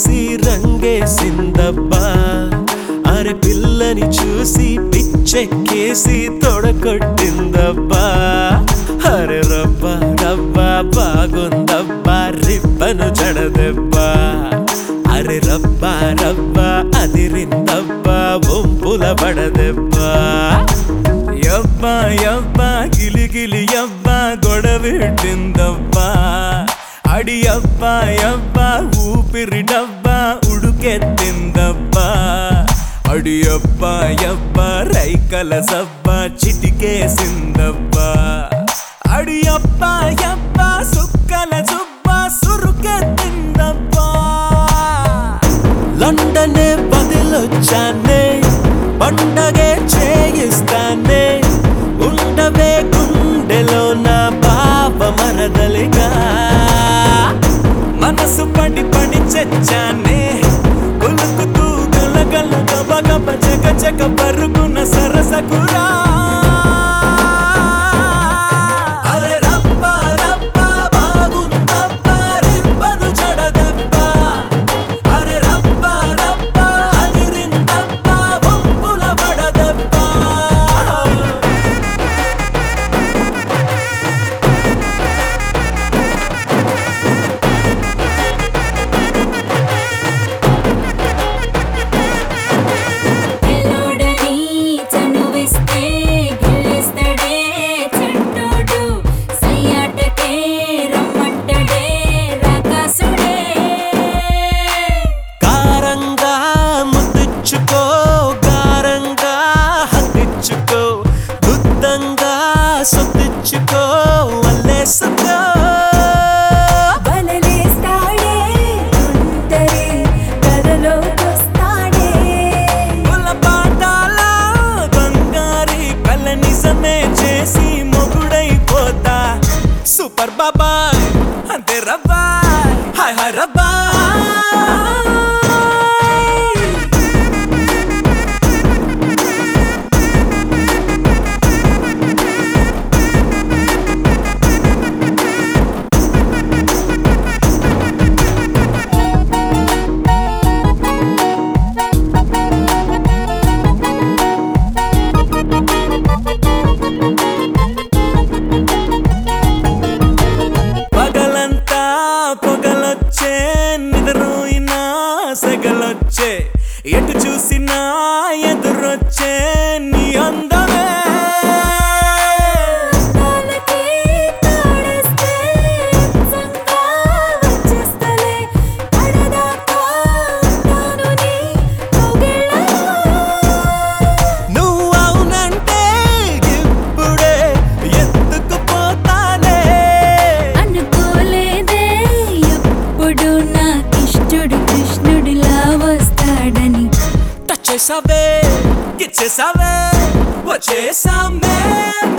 చూసి రంగేసిందబ్బా అరే పిల్లని చూసి పిచ్చెక్కేసి తొడకొట్టిందబ్బా అరే రబ్బా రబ్బా బాగుందబ్బా రిబ్బను జడదెబ్బా అరే రబ్బా రబ్బా అదిరిందబ్బా వంపుల పడదెబ్బా యబ్బా యబ్బా గిలిగిలి యబ్బా గొడవెట్టిందబ్బా అడి అబ్బా యబ్బా ఊపిరి డబ్బా ఉడుకెత్తిందబ్బా అడి అబ్బా యబ్బా రైకల సబ్బా చిటికేసిందబ్బా అడి అబ్బా యబ్బా సుక్కల జుబ్బా సురుకెత్తిందబ్బా లండనే బదిలొచ్చానే పండగే చేయిస్తానే ఉండవే గుండెలో నా బావ మరదలిగా మనసు పడి పడి చచ్చానే కొలుకుతూ గలగల గబ గబ జగ జగ పరుగున సరసకురా అరే రబ్బా రబ్బా బాగుందబ్బా రిబ్బను జడదబ్బా అరే రబ్బా రబ్బా అదిరిందబ్బా వంపుల పడదబ్బా పిల్లోడని చనువిస్తే గెలిస్తడే చంటోడు సయ్యాటకే రమ్మంటడే రాకాసుడే కారంగా ముద్దిచ్చుకో గారంగా హత్తిచ్చుకో గుద్దంగా సొద్దిచ్చుకో వల్లేసుకో బలలేస్తాడే ఉంటరే కథలోకొస్తాడే పుల్ల పాటాల బంగారి కళ్ళ నిజమే చేసి మొగుడైపోతా సూపర్ బాబాయ్ అంతే రబ్బాయ్ హాయ్ హాయ్ రబ్బాయ్ పగలంతా పొగలొచ్చే నిద్రోయినా సెగలొచ్చే ఎటు చూసినా ఎదురొచ్చే నీ అందమే కాలకి తాడేస్తే సంగా వచ్చేస్తలే పడదాకా ఉంటాను నీ కౌగిళ్ళలో నువ్వు అవునంటే ఇప్పుడే ఎత్తుకుపోతానే అనుకోలేదే ఎప్పుడు నాకిష్టుడు కృష్ణుడిలా వస్తాడని టచ్ చేసావే ఇచ్చేసావే వచ్చేసామే